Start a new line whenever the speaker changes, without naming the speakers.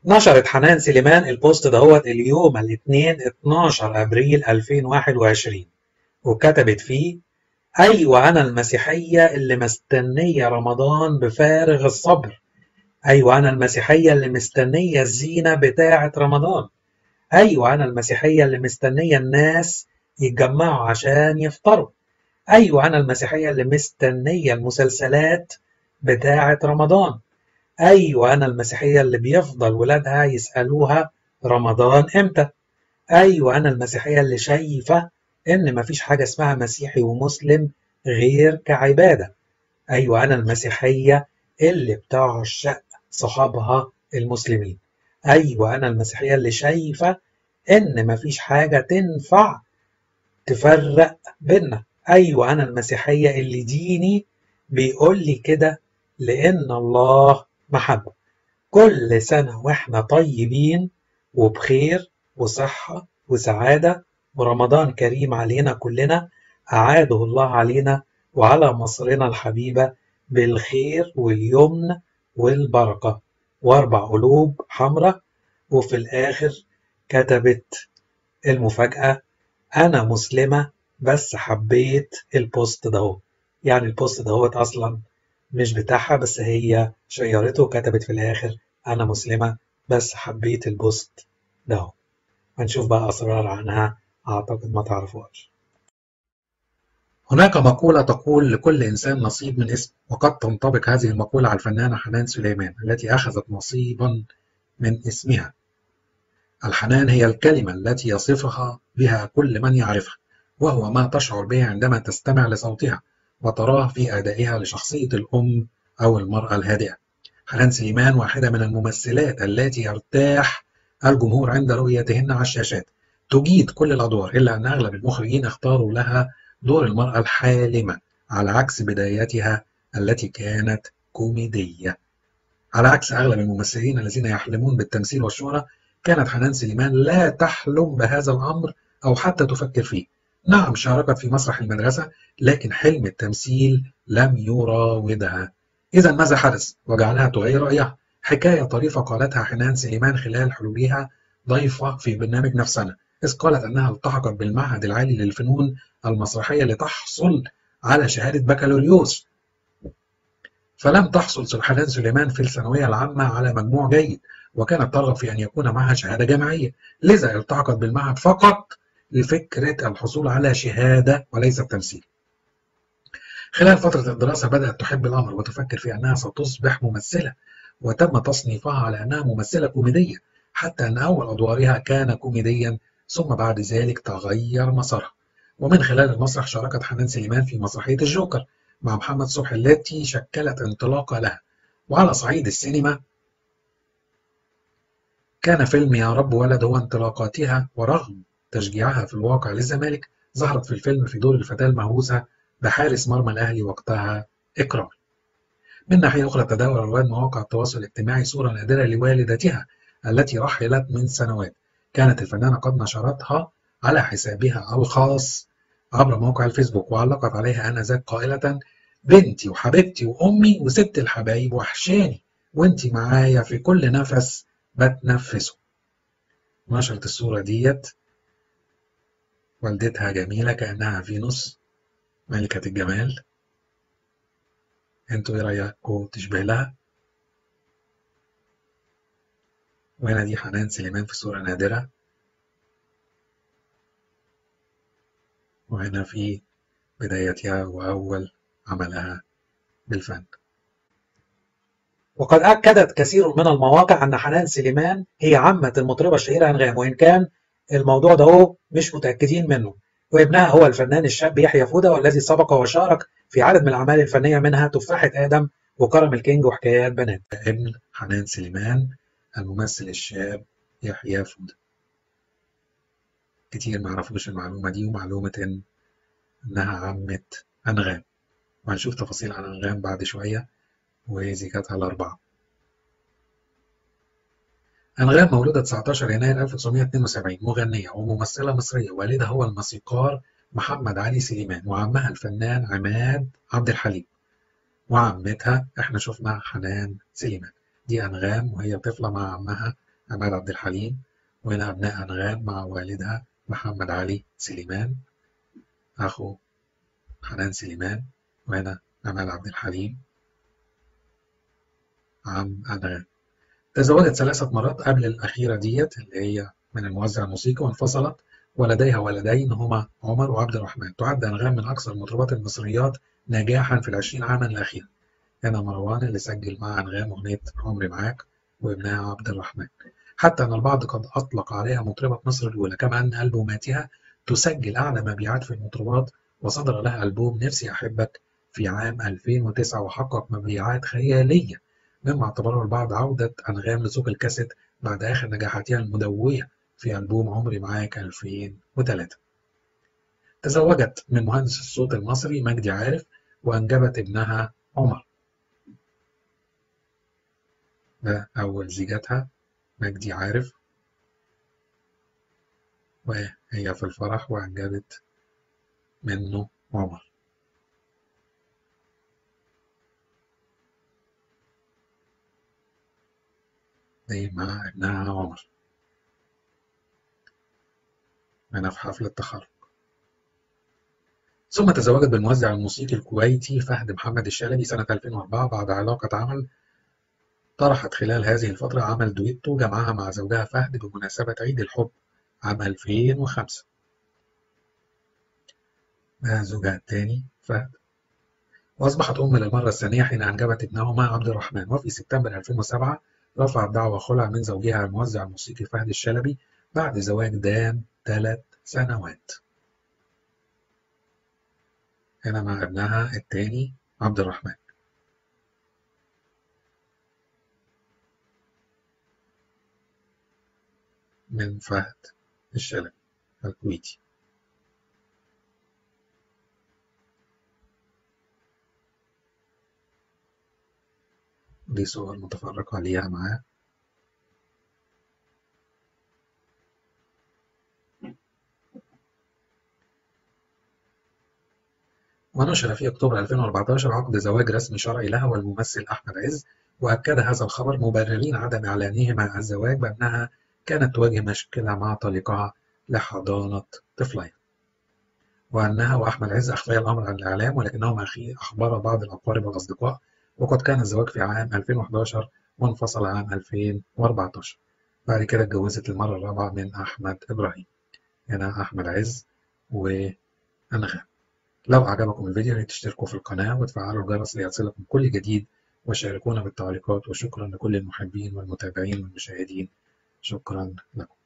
نشرت حنان سليمان البوست دهوت اليوم الاثنين 12 ابريل 2021 وكتبت فيه ايوه انا المسيحيه اللي مستنيه رمضان بفارغ الصبر ايوه انا المسيحيه اللي مستنيه الزينه بتاعه رمضان ايوه انا المسيحيه اللي مستنيه الناس يتجمعوا عشان يفطروا ايوه انا المسيحيه اللي مستنيه المسلسلات بتاعه رمضان ايوه انا المسيحيه اللي بيفضل ولادها يسالوها رمضان امتى ايوه انا المسيحيه اللي شايفه ان مفيش حاجه اسمها مسيحي ومسلم غير كعباده ايوه انا المسيحيه اللي بتعشق صحابها المسلمين ايوه انا المسيحيه اللي شايفه ان مفيش حاجه تنفع تفرق بينا ايوه انا المسيحيه اللي ديني بيقول لي كده لان الله محبه كل سنه واحنا طيبين وبخير وصحه وسعاده ورمضان كريم علينا كلنا اعاده الله علينا وعلى مصرنا الحبيبه بالخير واليمن والبركه واربع قلوب حمراء وفي الاخر كتبت المفاجاه انا مسلمه بس حبيت البوست ده يعني البوست دهوت اصلا مش بتاعها بس هي شيرته وكتبت في الاخر انا مسلمه بس حبيت البوست ده هنشوف بقى اسرار عنها اعتقد ما تعرفوهاش هناك مقولة تقول لكل إنسان نصيب من اسم وقد تنطبق هذه المقولة على الفنانة حنان سليمان التي أخذت نصيبا من اسمها الحنان هي الكلمة التي يصفها بها كل من يعرفها وهو ما تشعر به عندما تستمع لصوتها وتراه في أدائها لشخصية الأم أو المرأة الهادئة حنان سليمان واحدة من الممثلات التي يرتاح الجمهور عند رؤيتهن على الشاشات تجيد كل الأدوار إلا أن أغلب المخرجين اختاروا لها دور المرأة الحالمة على عكس بدايتها التي كانت كوميدية على عكس أغلب الممثلين الذين يحلمون بالتمثيل والشهرة كانت حنان سليمان لا تحلم بهذا الأمر أو حتى تفكر فيه نعم شاركت في مسرح المدرسة لكن حلم التمثيل لم يراودها إذا ماذا حدث وجعلها تغير رأيها حكاية طريفة قالتها حنان سليمان خلال حلولها ضيفة في برنامج نفسنا إذ قالت أنها التحقت بالمعهد العالي للفنون المسرحية لتحصل على شهادة بكالوريوس فلم تحصل حنان سليمان في الثانوية العامة على مجموع جيد وكانت ترغب في أن يكون معها شهادة جامعية لذا التحقت بالمعهد فقط لفكرة الحصول على شهادة وليس التمثيل خلال فترة الدراسة بدأت تحب الأمر وتفكر في أنها ستصبح ممثلة وتم تصنيفها على أنها ممثلة كوميدية حتى أن أول أدوارها كان كوميديا ثم بعد ذلك تغير مسارها ومن خلال المسرح شاركت حنان سليمان في مسرحية الجوكر مع محمد صبحي التي شكلت انطلاقة لها وعلى صعيد السينما كان فيلم يا رب ولد هو انطلاقاتها ورغم تشجيعها في الواقع للزمالك ظهرت في الفيلم في دور الفتاة المهووسة بحارس مرمى الأهلي وقتها إكرام من ناحية أخرى تداول رواد مواقع التواصل الاجتماعي صورة نادرة لوالدتها التي رحلت من سنوات كانت الفنانة قد نشرتها على حسابها الخاص عبر موقع الفيسبوك وعلقت عليها آنذاك قائلة بنتي وحبيبتي وأمي وست الحبايب وحشاني وانتي معايا في كل نفس بتنفسه نشرت الصورة ديت والدتها جميلة كأنها فينوس ملكة الجمال انتوا ايه رأيكم تشبه لها وهنا دي حنان سليمان في صورة نادرة وهنا في بدايتها وأول عملها بالفن وقد أكدت كثير من المواقع أن حنان سليمان هي عمة المطربة الشهيرة أنغام وإن كان الموضوع ده هو مش متأكدين منه وابنها هو الفنان الشاب يحيى فودة والذي سبق وشارك في عدد من الأعمال الفنية منها تفاحة آدم وكرم الكينج وحكايات بنات ابن حنان سليمان الممثل الشاب يحيى فودة كتير ما عرفوش المعلومة دي ومعلومة إن إنها عمة أنغام وهنشوف تفاصيل عن أنغام بعد شوية وزكاتها الأربعة أنغام مولودة 19 يناير 1972 مغنية وممثلة مصرية والدها هو الموسيقار محمد علي سليمان وعمها الفنان عماد عبد الحليم وعمتها احنا شفنا حنان سليمان دي أنغام وهي طفلة مع عمها عماد عبد الحليم وهنا أبناء أنغام مع والدها محمد علي سليمان أخو حنان سليمان وهنا عماد عبد الحليم عم أنغام تزوجت ثلاثة مرات قبل الأخيرة ديت اللي هي من الموزع الموسيقي وانفصلت ولديها ولدين هما عمر وعبد الرحمن تعد أنغام من أكثر المطربات المصريات نجاحا في العشرين عاما الأخيرة هنا مروان اللي سجل مع أنغام أغنية عمري معاك وابنها عبد الرحمن حتى أن البعض قد أطلق عليها مطربة مصر الأولى كما أن ألبوماتها تسجل أعلى مبيعات في المطربات وصدر لها ألبوم نفسي أحبك في عام 2009 وحقق مبيعات خيالية مما اعتبره البعض عودة أنغام لسوق الكاسيت بعد آخر نجاحاتها المدوية في ألبوم عمري معاك 2003 تزوجت من مهندس الصوت المصري مجدي عارف وأنجبت ابنها عمر ده أول زيجتها مجدي عارف وهي في الفرح وأنجبت منه عمر دي مع ابنها عمر أنا في حفل التخرج ثم تزوجت بالموزع الموسيقي الكويتي فهد محمد الشلبي سنة 2004 بعد علاقة عمل طرحت خلال هذه الفترة عمل دويتو جمعها مع زوجها فهد بمناسبة عيد الحب عام 2005 ده زوجها الثاني فهد وأصبحت أم للمرة الثانية حين أنجبت ابنهما عبد الرحمن وفي سبتمبر 2007 رفعت دعوى خلع من زوجها الموزع الموسيقي فهد الشلبي بعد زواج دام ثلاث سنوات هنا مع ابنها الثاني عبد الرحمن من فهد الشلبي الكويتي دي صور متفرقة ليها معاه ونشر في أكتوبر 2014 عقد زواج رسمي شرعي لها والممثل أحمد عز وأكد هذا الخبر مبررين عدم إعلانهما الزواج بأنها كانت تواجه مشكلة مع طليقها لحضانة طفلين وأنها وأحمد عز أخفيا الأمر عن الإعلام ولكنهما أخبر بعض الأقارب والأصدقاء وقد كان الزواج في عام 2011 وانفصل عام 2014 بعد كده اتجوزت المرة الرابعة من أحمد إبراهيم هنا أحمد عز وأنغام لو عجبكم الفيديو تشتركوا في القناة وتفعلوا الجرس ليصلكم كل جديد وشاركونا بالتعليقات وشكرا لكل المحبين والمتابعين والمشاهدين شكرا لكم